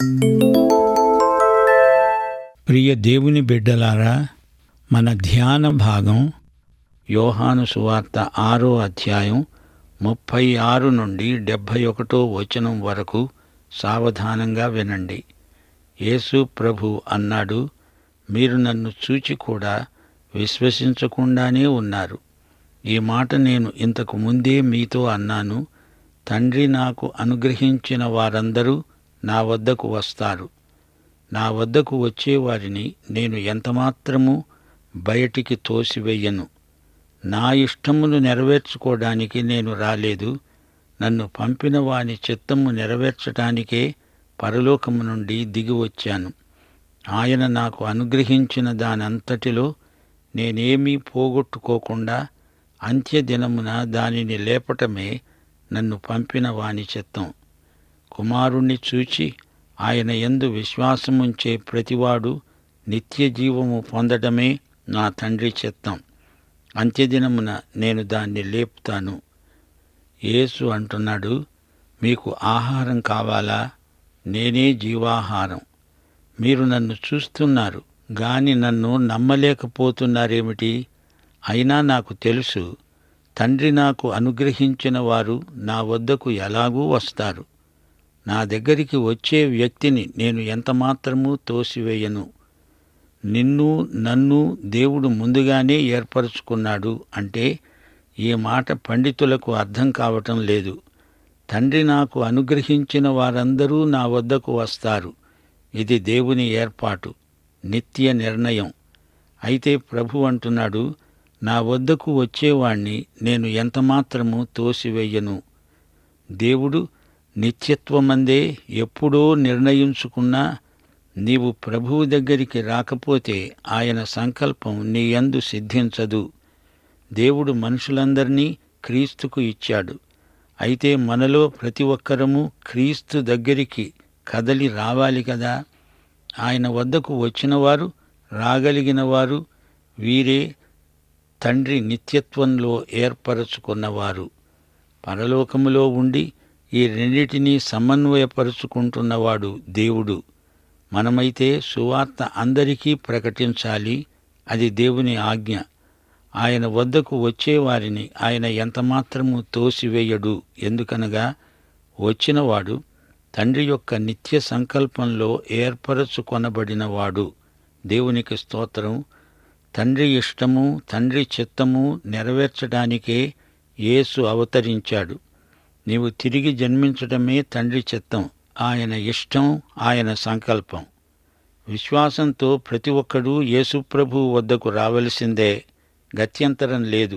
ప్రియ దేవుని బిడ్డలారా మన ధ్యాన భాగం యోహాను సువార్త ఆరో అధ్యాయం ముప్పై ఆరు నుండి డెబ్భై ఒకటో వచనం వరకు సావధానంగా వినండి యేసు ప్రభు అన్నాడు మీరు నన్ను చూచి కూడా విశ్వసించకుండానే ఉన్నారు ఈ మాట నేను ఇంతకు ముందే మీతో అన్నాను తండ్రి నాకు అనుగ్రహించిన వారందరూ నా వద్దకు వస్తారు నా వద్దకు వచ్చేవారిని నేను ఎంతమాత్రము బయటికి తోసివేయను నా ఇష్టమును నెరవేర్చుకోవడానికి నేను రాలేదు నన్ను పంపిన వాని చిత్తము నెరవేర్చటానికే పరలోకము నుండి దిగి వచ్చాను ఆయన నాకు అనుగ్రహించిన దానంతటిలో నేనేమీ పోగొట్టుకోకుండా అంత్యదినమున దానిని లేపటమే నన్ను పంపిన వాని చిత్తం కుమారుణ్ణి చూచి ఆయన యందు విశ్వాసముంచే ప్రతివాడు నిత్య జీవము పొందడమే నా తండ్రి చిత్తం అంత్యదినమున నేను దాన్ని లేపుతాను యేసు అంటున్నాడు మీకు ఆహారం కావాలా నేనే జీవాహారం మీరు నన్ను చూస్తున్నారు గాని నన్ను నమ్మలేకపోతున్నారేమిటి అయినా నాకు తెలుసు తండ్రి నాకు అనుగ్రహించిన వారు నా వద్దకు ఎలాగూ వస్తారు నా దగ్గరికి వచ్చే వ్యక్తిని నేను ఎంతమాత్రమూ తోసివేయను నిన్ను నన్ను దేవుడు ముందుగానే ఏర్పరచుకున్నాడు అంటే ఈ మాట పండితులకు అర్థం కావటం లేదు తండ్రి నాకు అనుగ్రహించిన వారందరూ నా వద్దకు వస్తారు ఇది దేవుని ఏర్పాటు నిత్య నిర్ణయం అయితే ప్రభు అంటున్నాడు నా వద్దకు వచ్చేవాణ్ణి నేను ఎంతమాత్రము తోసివేయను దేవుడు నిత్యత్వమందే ఎప్పుడో నిర్ణయించుకున్నా నీవు ప్రభువు దగ్గరికి రాకపోతే ఆయన సంకల్పం నీ యందు సిద్ధించదు దేవుడు మనుషులందరినీ క్రీస్తుకు ఇచ్చాడు అయితే మనలో ప్రతి ఒక్కరము క్రీస్తు దగ్గరికి కదలి రావాలి కదా ఆయన వద్దకు వచ్చినవారు రాగలిగిన వారు వీరే తండ్రి నిత్యత్వంలో ఏర్పరచుకున్నవారు పరలోకములో ఉండి ఈ రెండిటినీ సమన్వయపరుచుకుంటున్నవాడు దేవుడు మనమైతే సువార్త అందరికీ ప్రకటించాలి అది దేవుని ఆజ్ఞ ఆయన వద్దకు వచ్చేవారిని ఆయన ఎంతమాత్రము తోసివేయడు ఎందుకనగా వచ్చినవాడు తండ్రి యొక్క నిత్య సంకల్పంలో ఏర్పరచుకొనబడినవాడు దేవునికి స్తోత్రం తండ్రి ఇష్టము తండ్రి చిత్తము నెరవేర్చడానికే యేసు అవతరించాడు నీవు తిరిగి జన్మించడమే తండ్రి చిత్తం ఆయన ఇష్టం ఆయన సంకల్పం విశ్వాసంతో ప్రతి ఒక్కడూ యేసుప్రభు వద్దకు రావలసిందే గత్యంతరం లేదు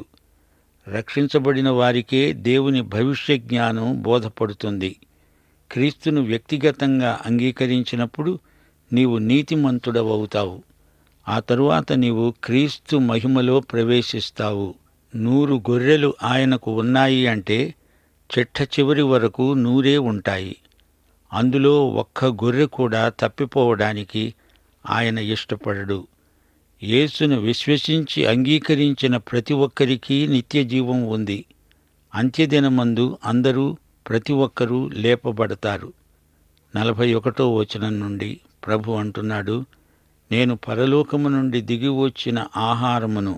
రక్షించబడిన వారికే దేవుని భవిష్య జ్ఞానం బోధపడుతుంది క్రీస్తును వ్యక్తిగతంగా అంగీకరించినప్పుడు నీవు నీతిమంతుడవవుతావు ఆ తరువాత నీవు క్రీస్తు మహిమలో ప్రవేశిస్తావు నూరు గొర్రెలు ఆయనకు ఉన్నాయి అంటే చిట్ట చివరి వరకు నూరే ఉంటాయి అందులో ఒక్క గొర్రె కూడా తప్పిపోవడానికి ఆయన ఇష్టపడడు యేసును విశ్వసించి అంగీకరించిన ప్రతి ఒక్కరికి నిత్య జీవం ఉంది అంత్యదినమందు అందరూ ప్రతి ఒక్కరూ లేపబడతారు నలభై ఒకటో వచనం నుండి ప్రభు అంటున్నాడు నేను పరలోకము నుండి దిగి వచ్చిన ఆహారమును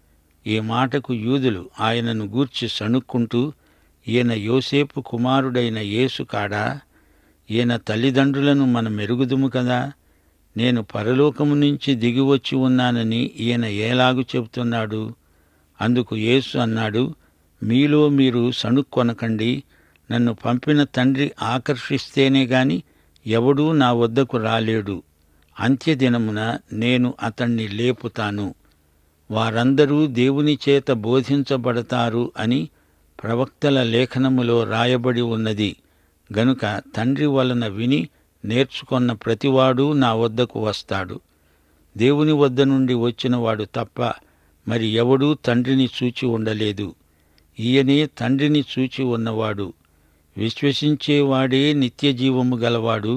ఈ మాటకు యూదులు ఆయనను గూర్చి సణుక్కుంటూ ఈయన యోసేపు కుమారుడైన యేసు కాడా ఈయన తల్లిదండ్రులను మనం మెరుగుదుము కదా నేను పరలోకము నుంచి దిగివచ్చి ఉన్నానని ఈయన ఏలాగు చెబుతున్నాడు అందుకు యేసు అన్నాడు మీలో మీరు సణుక్కొనకండి నన్ను పంపిన తండ్రి ఆకర్షిస్తేనే గాని ఎవడూ నా వద్దకు రాలేడు అంత్యదినమున నేను అతణ్ణి లేపుతాను వారందరూ దేవుని చేత బోధించబడతారు అని ప్రవక్తల లేఖనములో రాయబడి ఉన్నది గనుక తండ్రి వలన విని నేర్చుకొన్న ప్రతివాడు నా వద్దకు వస్తాడు దేవుని వద్ద నుండి వచ్చినవాడు తప్ప మరి ఎవడూ తండ్రిని చూచి ఉండలేదు ఈయనే తండ్రిని చూచి ఉన్నవాడు విశ్వసించేవాడే నిత్య జీవము గలవాడు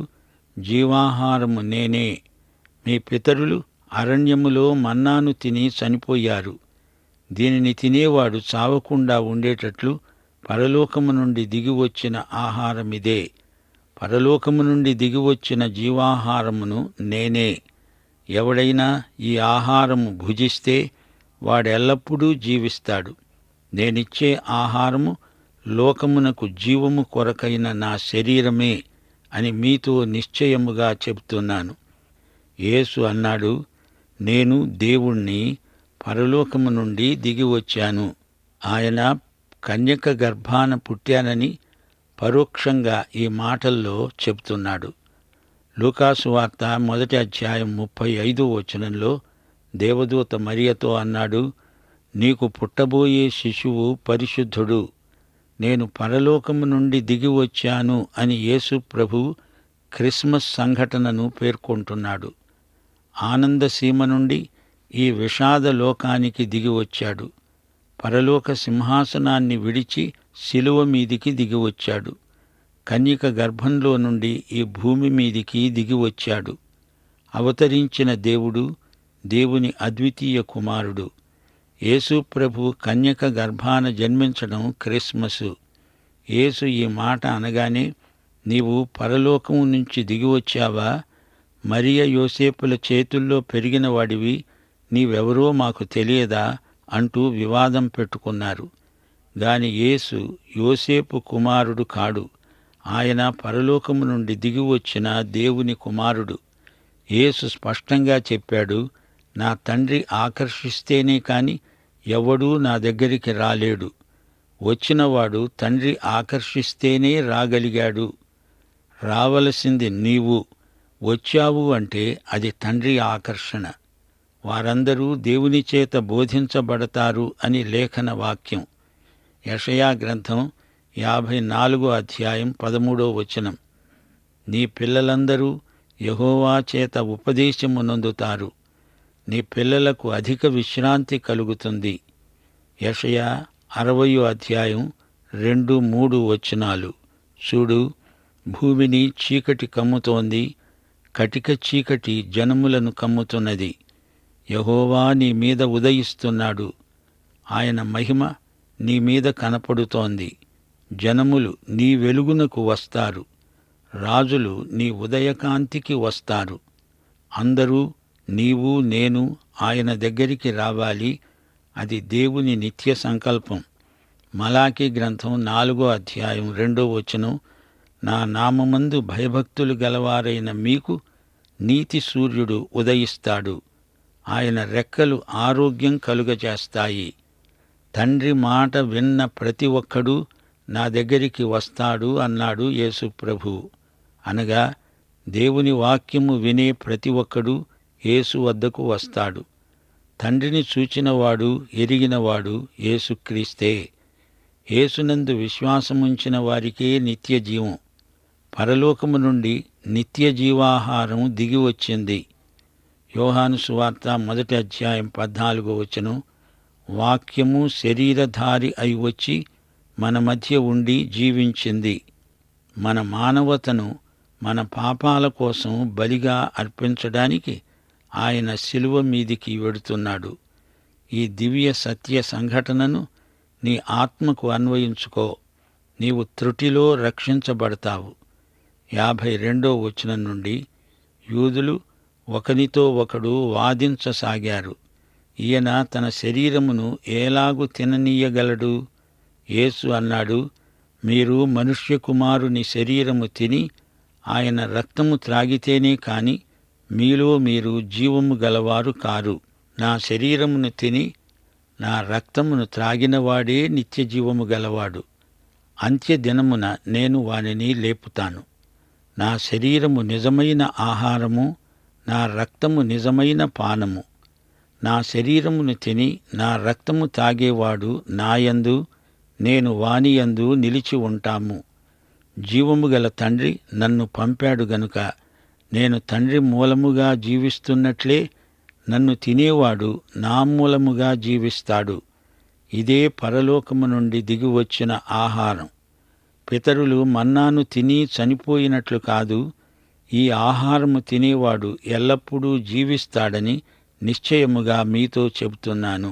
జీవాహారము నేనే మీ పితరులు అరణ్యములో మన్నాను తిని చనిపోయారు దీనిని తినేవాడు చావకుండా ఉండేటట్లు పరలోకము నుండి దిగివచ్చిన ఆహారమిదే పరలోకము నుండి దిగివచ్చిన జీవాహారమును నేనే ఎవడైనా ఈ ఆహారము భుజిస్తే వాడెల్లప్పుడూ జీవిస్తాడు నేనిచ్చే ఆహారము లోకమునకు జీవము కొరకైన నా శరీరమే అని మీతో నిశ్చయముగా చెబుతున్నాను యేసు అన్నాడు నేను దేవుణ్ణి పరలోకము నుండి దిగి వచ్చాను ఆయన కన్యక గర్భాన పుట్టానని పరోక్షంగా ఈ మాటల్లో చెబుతున్నాడు లూకాసు వార్త మొదటి అధ్యాయం ముప్పై ఐదో వచనంలో దేవదూత మరియతో అన్నాడు నీకు పుట్టబోయే శిశువు పరిశుద్ధుడు నేను పరలోకము నుండి దిగి వచ్చాను అని యేసు ప్రభు క్రిస్మస్ సంఘటనను పేర్కొంటున్నాడు ఆనందసీమ నుండి ఈ విషాద లోకానికి దిగి వచ్చాడు పరలోక సింహాసనాన్ని విడిచి శిలువ మీదికి దిగి వచ్చాడు కన్యక గర్భంలో నుండి ఈ భూమి మీదికి దిగి వచ్చాడు అవతరించిన దేవుడు దేవుని అద్వితీయ కుమారుడు యేసు ప్రభు కన్యక గర్భాన జన్మించడం క్రిస్మసు యేసు ఈ మాట అనగానే నీవు పరలోకము నుంచి దిగి వచ్చావా మరియ యోసేపుల చేతుల్లో పెరిగిన వాడివి నీవెవరో మాకు తెలియదా అంటూ వివాదం పెట్టుకున్నారు గాని యేసు యోసేపు కుమారుడు కాడు ఆయన పరలోకము నుండి దిగి వచ్చిన దేవుని కుమారుడు యేసు స్పష్టంగా చెప్పాడు నా తండ్రి ఆకర్షిస్తేనే కాని ఎవడూ నా దగ్గరికి రాలేడు వచ్చినవాడు తండ్రి ఆకర్షిస్తేనే రాగలిగాడు రావలసింది నీవు వచ్చావు అంటే అది తండ్రి ఆకర్షణ వారందరూ దేవుని చేత బోధించబడతారు అని లేఖన వాక్యం యషయా గ్రంథం యాభై నాలుగో అధ్యాయం పదమూడో వచనం నీ పిల్లలందరూ యహోవా చేత ఉపదేశము నొందుతారు నీ పిల్లలకు అధిక విశ్రాంతి కలుగుతుంది యషయా అరవయో అధ్యాయం రెండు మూడు వచనాలు చూడు భూమిని చీకటి కమ్ముతోంది కటిక చీకటి జనములను కమ్ముతున్నది యహోవా నీ మీద ఉదయిస్తున్నాడు ఆయన మహిమ నీ మీద కనపడుతోంది జనములు నీ వెలుగునకు వస్తారు రాజులు నీ ఉదయకాంతికి వస్తారు అందరూ నీవు నేను ఆయన దగ్గరికి రావాలి అది దేవుని నిత్య సంకల్పం మలాకి గ్రంథం నాలుగో అధ్యాయం రెండో వచనం నా నామమందు భయభక్తులు గలవారైన మీకు నీతి సూర్యుడు ఉదయిస్తాడు ఆయన రెక్కలు ఆరోగ్యం కలుగజేస్తాయి తండ్రి మాట విన్న ప్రతి ఒక్కడూ నా దగ్గరికి వస్తాడు అన్నాడు యేసు ప్రభు అనగా దేవుని వాక్యము వినే ప్రతి ఒక్కడూ యేసు వద్దకు వస్తాడు తండ్రిని చూచినవాడు ఎరిగినవాడు యేసుక్రీస్తే యేసునందు విశ్వాసముంచిన వారికే నిత్య జీవం పరలోకము నుండి నిత్య జీవాహారం దిగి వచ్చింది యోహాను సువార్త మొదటి అధ్యాయం పద్నాలుగో వచనం వాక్యము శరీరధారి అయి వచ్చి మన మధ్య ఉండి జీవించింది మన మానవతను మన పాపాల కోసం బలిగా అర్పించడానికి ఆయన శిలువ మీదికి వెడుతున్నాడు ఈ దివ్య సత్య సంఘటనను నీ ఆత్మకు అన్వయించుకో నీవు త్రుటిలో రక్షించబడతావు యాభై రెండో వచనం నుండి యూదులు ఒకనితో ఒకడు వాదించసాగారు ఈయన తన శరీరమును ఏలాగు తిననీయగలడు యేసు అన్నాడు మీరు మనుష్య కుమారుని శరీరము తిని ఆయన రక్తము త్రాగితేనే కాని మీలో మీరు జీవము గలవారు కారు నా శరీరమును తిని నా రక్తమును త్రాగినవాడే నిత్య జీవము గలవాడు అంత్య దినమున నేను వానిని లేపుతాను నా శరీరము నిజమైన ఆహారము నా రక్తము నిజమైన పానము నా శరీరమును తిని నా రక్తము తాగేవాడు నాయందు నేను వానియందు నిలిచి ఉంటాము జీవము గల తండ్రి నన్ను పంపాడు గనుక నేను తండ్రి మూలముగా జీవిస్తున్నట్లే నన్ను తినేవాడు నా మూలముగా జీవిస్తాడు ఇదే పరలోకము నుండి దిగివచ్చిన ఆహారం పితరులు మన్నాను తిని చనిపోయినట్లు కాదు ఈ ఆహారము తినేవాడు ఎల్లప్పుడూ జీవిస్తాడని నిశ్చయముగా మీతో చెబుతున్నాను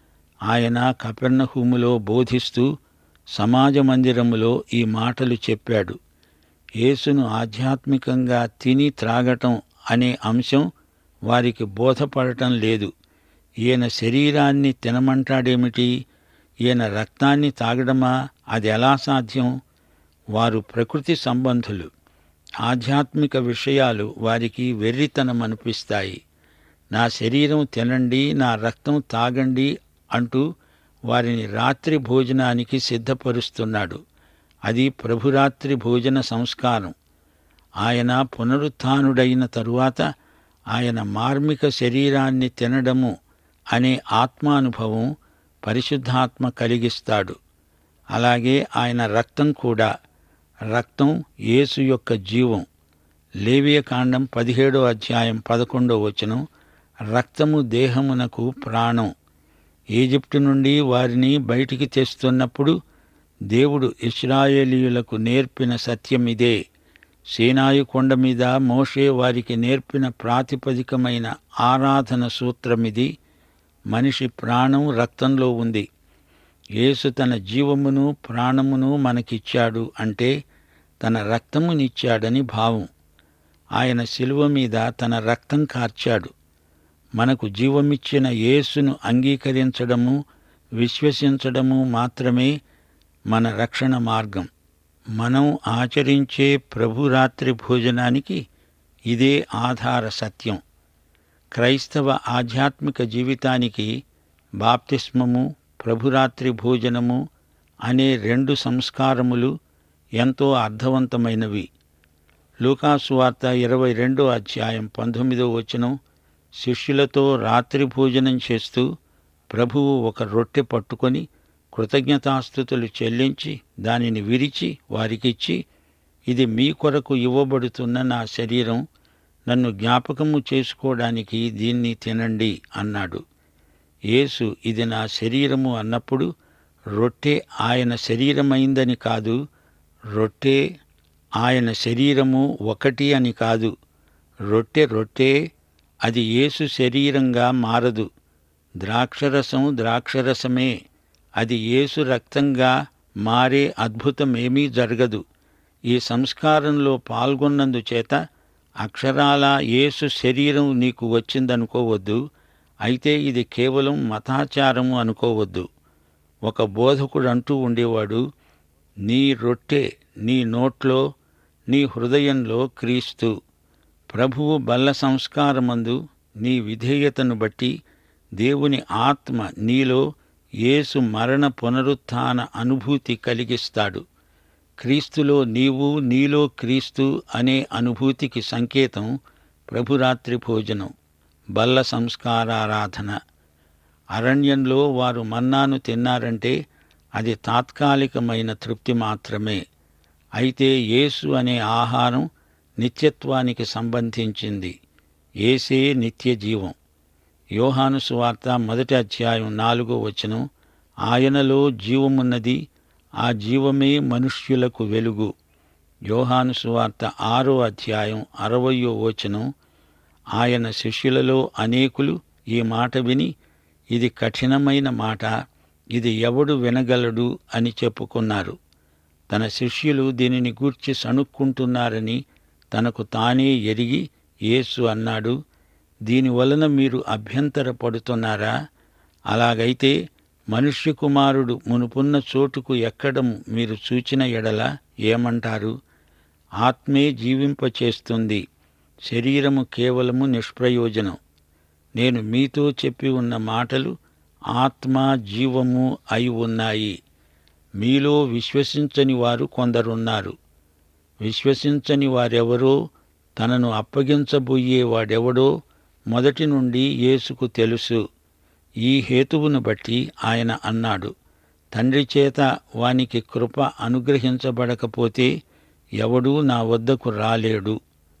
ఆయన కపెర్ణహూములో బోధిస్తూ సమాజ మందిరములో ఈ మాటలు చెప్పాడు యేసును ఆధ్యాత్మికంగా తిని త్రాగటం అనే అంశం వారికి బోధపడటం లేదు ఈయన శరీరాన్ని తినమంటాడేమిటి ఈయన రక్తాన్ని తాగడమా అది ఎలా సాధ్యం వారు ప్రకృతి సంబంధులు ఆధ్యాత్మిక విషయాలు వారికి వెర్రితనం అనిపిస్తాయి నా శరీరం తినండి నా రక్తం తాగండి అంటూ వారిని రాత్రి భోజనానికి సిద్ధపరుస్తున్నాడు అది ప్రభురాత్రి భోజన సంస్కారం ఆయన పునరుత్థానుడైన తరువాత ఆయన మార్మిక శరీరాన్ని తినడము అనే ఆత్మానుభవం పరిశుద్ధాత్మ కలిగిస్తాడు అలాగే ఆయన రక్తం కూడా రక్తం యేసు యొక్క జీవం లేవియకాండం పదిహేడో అధ్యాయం పదకొండో వచనం రక్తము దేహమునకు ప్రాణం ఈజిప్టు నుండి వారిని బయటికి తెస్తున్నప్పుడు దేవుడు ఇస్రాయేలీయులకు నేర్పిన సత్యమిదే సీనాయి కొండ మీద మోషే వారికి నేర్పిన ప్రాతిపదికమైన ఆరాధన సూత్రమిది మనిషి ప్రాణం రక్తంలో ఉంది యేసు తన జీవమును ప్రాణమును మనకిచ్చాడు అంటే తన రక్తమునిచ్చాడని భావం ఆయన శిలువ మీద తన రక్తం కార్చాడు మనకు జీవమిచ్చిన యేసును అంగీకరించడము విశ్వసించడము మాత్రమే మన రక్షణ మార్గం మనం ఆచరించే ప్రభురాత్రి భోజనానికి ఇదే ఆధార సత్యం క్రైస్తవ ఆధ్యాత్మిక జీవితానికి బాప్తిస్మము ప్రభురాత్రి భోజనము అనే రెండు సంస్కారములు ఎంతో అర్థవంతమైనవి లూకాసు వార్త ఇరవై రెండో అధ్యాయం పంతొమ్మిదో వచనం శిష్యులతో రాత్రి భోజనం చేస్తూ ప్రభువు ఒక రొట్టె పట్టుకొని కృతజ్ఞతాస్థుతులు చెల్లించి దానిని విరిచి వారికిచ్చి ఇది మీ కొరకు ఇవ్వబడుతున్న నా శరీరం నన్ను జ్ఞాపకము చేసుకోవడానికి దీన్ని తినండి అన్నాడు యేసు ఇది నా శరీరము అన్నప్పుడు రొట్టె ఆయన శరీరమైందని కాదు రొట్టె ఆయన శరీరము ఒకటి అని కాదు రొట్టె రొట్టె అది యేసు శరీరంగా మారదు ద్రాక్షరసం ద్రాక్షరసమే అది యేసు రక్తంగా మారే అద్భుతమేమీ జరగదు ఈ సంస్కారంలో పాల్గొన్నందుచేత అక్షరాల యేసు శరీరం నీకు వచ్చిందనుకోవద్దు అయితే ఇది కేవలం మతాచారము అనుకోవద్దు ఒక బోధకుడు అంటూ ఉండేవాడు నీ రొట్టె నీ నోట్లో నీ హృదయంలో క్రీస్తు ప్రభువు బల్ల సంస్కారమందు నీ విధేయతను బట్టి దేవుని ఆత్మ నీలో యేసు మరణ పునరుత్థాన అనుభూతి కలిగిస్తాడు క్రీస్తులో నీవు నీలో క్రీస్తు అనే అనుభూతికి సంకేతం ప్రభురాత్రి భోజనం బల్ల సంస్కారారాధన అరణ్యంలో వారు మన్నాను తిన్నారంటే అది తాత్కాలికమైన తృప్తి మాత్రమే అయితే యేసు అనే ఆహారం నిత్యత్వానికి సంబంధించింది ఏసే నిత్య జీవం యోహాను సువార్త మొదటి అధ్యాయం నాలుగో వచనం ఆయనలో జీవమున్నది ఆ జీవమే మనుష్యులకు వెలుగు యోహాను సువార్త ఆరో అధ్యాయం అరవయో వచనం ఆయన శిష్యులలో అనేకులు ఈ మాట విని ఇది కఠినమైన మాట ఇది ఎవడు వినగలడు అని చెప్పుకున్నారు తన శిష్యులు దీనిని గూర్చి సణుక్కుంటున్నారని తనకు తానే ఎరిగి యేసు అన్నాడు దీని వలన మీరు అభ్యంతరపడుతున్నారా అలాగైతే మనుష్య కుమారుడు మునుపున్న చోటుకు ఎక్కడం మీరు చూచిన ఎడల ఏమంటారు ఆత్మే జీవింపచేస్తుంది శరీరము కేవలము నిష్ప్రయోజనం నేను మీతో చెప్పి ఉన్న మాటలు ఆత్మ జీవము అయి ఉన్నాయి మీలో విశ్వసించని వారు కొందరున్నారు విశ్వసించని వారెవరో తనను అప్పగించబోయే వాడెవడో మొదటి నుండి యేసుకు తెలుసు ఈ హేతువును బట్టి ఆయన అన్నాడు తండ్రి చేత వానికి కృప అనుగ్రహించబడకపోతే ఎవడూ నా వద్దకు రాలేడు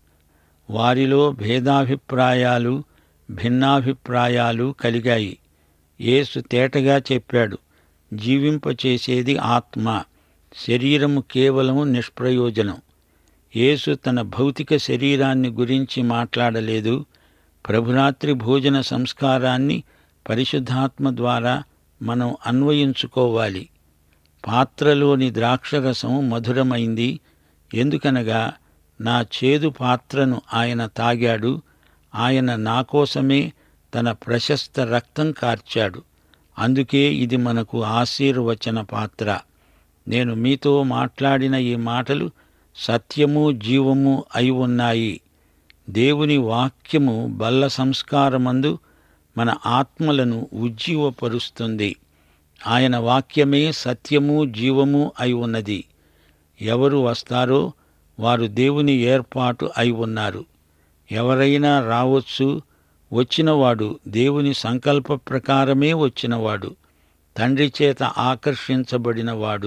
వారిలో భేదాభిప్రాయాలు భిన్నాభిప్రాయాలు కలిగాయి యేసు తేటగా చెప్పాడు జీవింపచేసేది ఆత్మ శరీరము కేవలం నిష్ప్రయోజనం యేసు తన భౌతిక శరీరాన్ని గురించి మాట్లాడలేదు ప్రభురాత్రి భోజన సంస్కారాన్ని పరిశుద్ధాత్మ ద్వారా మనం అన్వయించుకోవాలి పాత్రలోని ద్రాక్షరసం మధురమైంది ఎందుకనగా నా చేదు పాత్రను ఆయన తాగాడు ఆయన నా కోసమే తన ప్రశస్త రక్తం కార్చాడు అందుకే ఇది మనకు ఆశీర్వచన పాత్ర నేను మీతో మాట్లాడిన ఈ మాటలు సత్యము జీవము అయి ఉన్నాయి దేవుని వాక్యము బల్ల సంస్కారమందు మన ఆత్మలను ఉజ్జీవపరుస్తుంది ఆయన వాక్యమే సత్యము జీవము అయి ఉన్నది ఎవరు వస్తారో వారు దేవుని ఏర్పాటు అయి ఉన్నారు ఎవరైనా రావచ్చు వచ్చినవాడు దేవుని సంకల్ప ప్రకారమే వచ్చినవాడు తండ్రి చేత ఆకర్షించబడినవాడు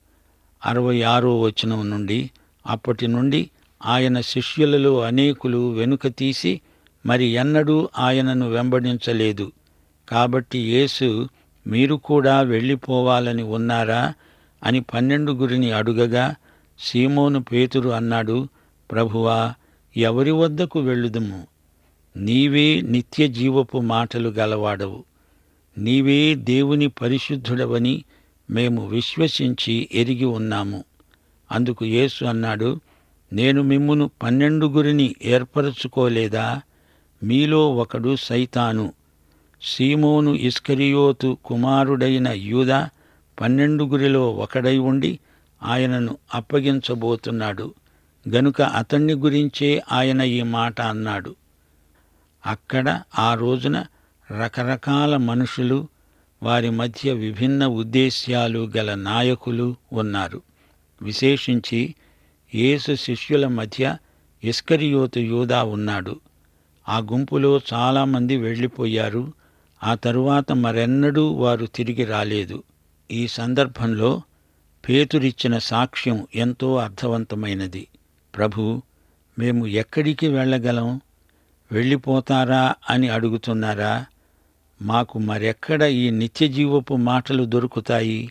అరవై ఆరో వచనం నుండి అప్పటి నుండి ఆయన శిష్యులలో అనేకులు వెనుక తీసి మరి ఎన్నడూ ఆయనను వెంబడించలేదు కాబట్టి యేసు మీరు కూడా వెళ్ళిపోవాలని ఉన్నారా అని పన్నెండుగురిని అడుగగా సీమోను పేతురు అన్నాడు ప్రభువా ఎవరి వద్దకు వెళ్ళుదుము నీవే నిత్య జీవపు మాటలు గలవాడవు నీవే దేవుని పరిశుద్ధుడవని మేము విశ్వసించి ఎరిగి ఉన్నాము అందుకు యేసు అన్నాడు నేను మిమ్మును పన్నెండుగురిని ఏర్పరచుకోలేదా మీలో ఒకడు సైతాను సీమోను ఇస్కరియోతు కుమారుడైన యూద పన్నెండుగురిలో ఒకడై ఉండి ఆయనను అప్పగించబోతున్నాడు గనుక అతన్ని గురించే ఆయన ఈ మాట అన్నాడు అక్కడ ఆ రోజున రకరకాల మనుషులు వారి మధ్య విభిన్న ఉద్దేశ్యాలు గల నాయకులు ఉన్నారు విశేషించి యేసు శిష్యుల మధ్య ఇస్కరియోతు యూదా ఉన్నాడు ఆ గుంపులో చాలామంది వెళ్ళిపోయారు ఆ తరువాత మరెన్నడూ వారు తిరిగి రాలేదు ఈ సందర్భంలో పేతురిచ్చిన సాక్ష్యం ఎంతో అర్థవంతమైనది ప్రభు మేము ఎక్కడికి వెళ్ళగలం వెళ్ళిపోతారా అని అడుగుతున్నారా మాకు మరెక్కడ ఈ నిత్యజీవపు మాటలు దొరుకుతాయి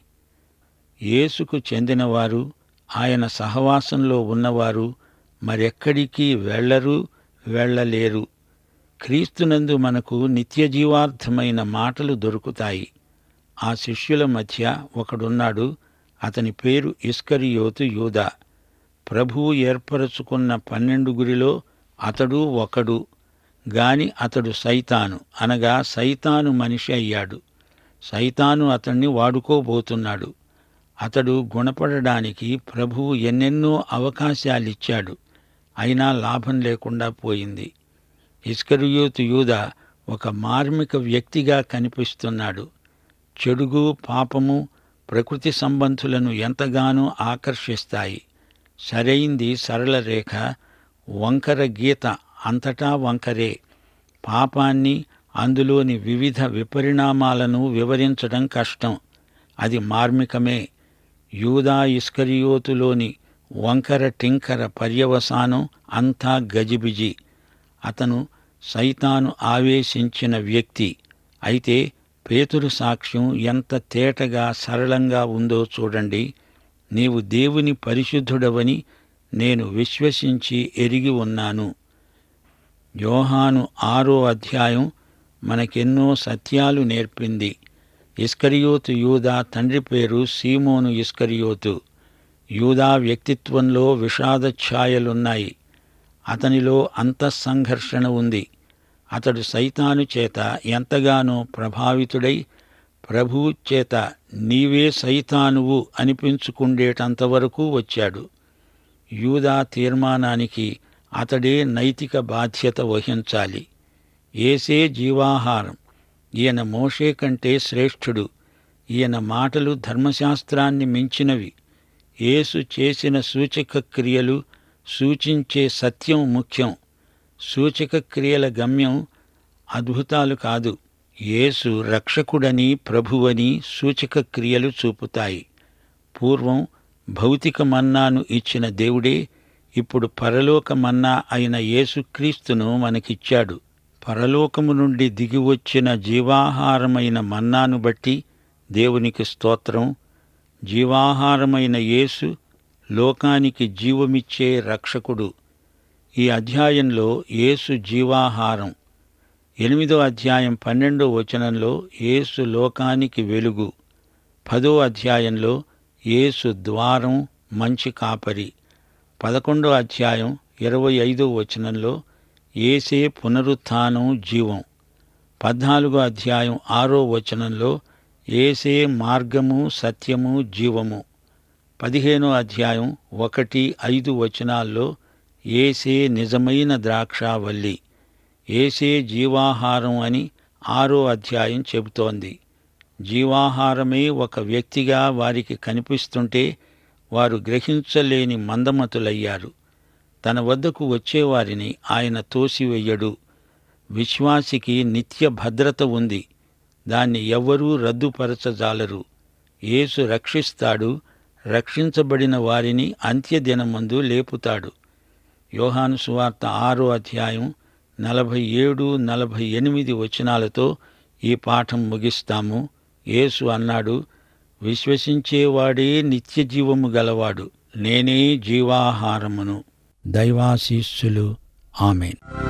యేసుకు చెందినవారు ఆయన సహవాసంలో ఉన్నవారు మరెక్కడికి వెళ్ళరు వెళ్ళలేరు క్రీస్తునందు మనకు నిత్యజీవార్థమైన మాటలు దొరుకుతాయి ఆ శిష్యుల మధ్య ఒకడున్నాడు అతని పేరు ఇస్కరియోతు యూదా ప్రభువు ఏర్పరచుకున్న పన్నెండుగురిలో అతడు ఒకడు గాని అతడు సైతాను అనగా సైతాను మనిషి అయ్యాడు సైతాను అతన్ని వాడుకోబోతున్నాడు అతడు గుణపడడానికి ప్రభువు ఎన్నెన్నో అవకాశాలిచ్చాడు అయినా లాభం లేకుండా పోయింది ఇస్కరియోతు యూద ఒక మార్మిక వ్యక్తిగా కనిపిస్తున్నాడు చెడుగు పాపము ప్రకృతి సంబంధులను ఎంతగానో ఆకర్షిస్తాయి సరైంది సరళ రేఖ వంకర గీత అంతటా వంకరే పాపాన్ని అందులోని వివిధ విపరిణామాలను వివరించడం కష్టం అది మార్మికమే యూదా ఇస్కరియోతులోని వంకర టింకర పర్యవసానం అంతా గజిబిజి అతను సైతాను ఆవేశించిన వ్యక్తి అయితే పేతురు సాక్ష్యం ఎంత తేటగా సరళంగా ఉందో చూడండి నీవు దేవుని పరిశుద్ధుడవని నేను విశ్వసించి ఎరిగి ఉన్నాను యోహాను ఆరో అధ్యాయం మనకెన్నో సత్యాలు నేర్పింది ఇస్కరియోతు యూదా తండ్రి పేరు సీమోను ఇస్కరియోతు యూదా వ్యక్తిత్వంలో విషాద ఛాయలున్నాయి అతనిలో అంతఃసంఘర్షణ ఉంది అతడు సైతాను చేత ఎంతగానో ప్రభావితుడై ప్రభువు చేత నీవే సైతానువు అనిపించుకుండేటంతవరకు వచ్చాడు యూదా తీర్మానానికి అతడే నైతిక బాధ్యత వహించాలి ఏసే జీవాహారం ఈయన మోషే కంటే శ్రేష్ఠుడు ఈయన మాటలు ధర్మశాస్త్రాన్ని మించినవి యేసు చేసిన సూచక క్రియలు సూచించే సత్యం ముఖ్యం సూచక క్రియల గమ్యం అద్భుతాలు కాదు యేసు రక్షకుడని ప్రభువని సూచక క్రియలు చూపుతాయి పూర్వం భౌతిక మన్నాను ఇచ్చిన దేవుడే ఇప్పుడు పరలోక మన్నా అయిన యేసుక్రీస్తును మనకిచ్చాడు పరలోకము నుండి దిగివచ్చిన జీవాహారమైన మన్నాను బట్టి దేవునికి స్తోత్రం జీవాహారమైన యేసు లోకానికి జీవమిచ్చే రక్షకుడు ఈ అధ్యాయంలో యేసు జీవాహారం ఎనిమిదో అధ్యాయం పన్నెండో వచనంలో యేసు లోకానికి వెలుగు పదో అధ్యాయంలో యేసు ద్వారం మంచి కాపరి పదకొండో అధ్యాయం ఇరవై ఐదో వచనంలో ఏసే పునరుత్థానం జీవం పద్నాలుగో అధ్యాయం ఆరో వచనంలో ఏసే మార్గము సత్యము జీవము పదిహేనో అధ్యాయం ఒకటి ఐదు వచనాల్లో ఏసే నిజమైన ద్రాక్షావల్లి ఏసే జీవాహారం అని ఆరో అధ్యాయం చెబుతోంది జీవాహారమే ఒక వ్యక్తిగా వారికి కనిపిస్తుంటే వారు గ్రహించలేని మందమతులయ్యారు తన వద్దకు వచ్చేవారిని ఆయన తోసివెయ్యడు విశ్వాసికి నిత్య భద్రత ఉంది దాన్ని ఎవ్వరూ రద్దుపరచజాలరు యేసు రక్షిస్తాడు రక్షించబడిన వారిని అంత్యదినమందు లేపుతాడు యోహాను సువార్త ఆరో అధ్యాయం నలభై ఏడు నలభై ఎనిమిది వచనాలతో ఈ పాఠం ముగిస్తాము యేసు అన్నాడు విశ్వసించేవాడే నిత్య జీవము గలవాడు నేనే జీవాహారమును దైవాశీస్సులు ఆమెన్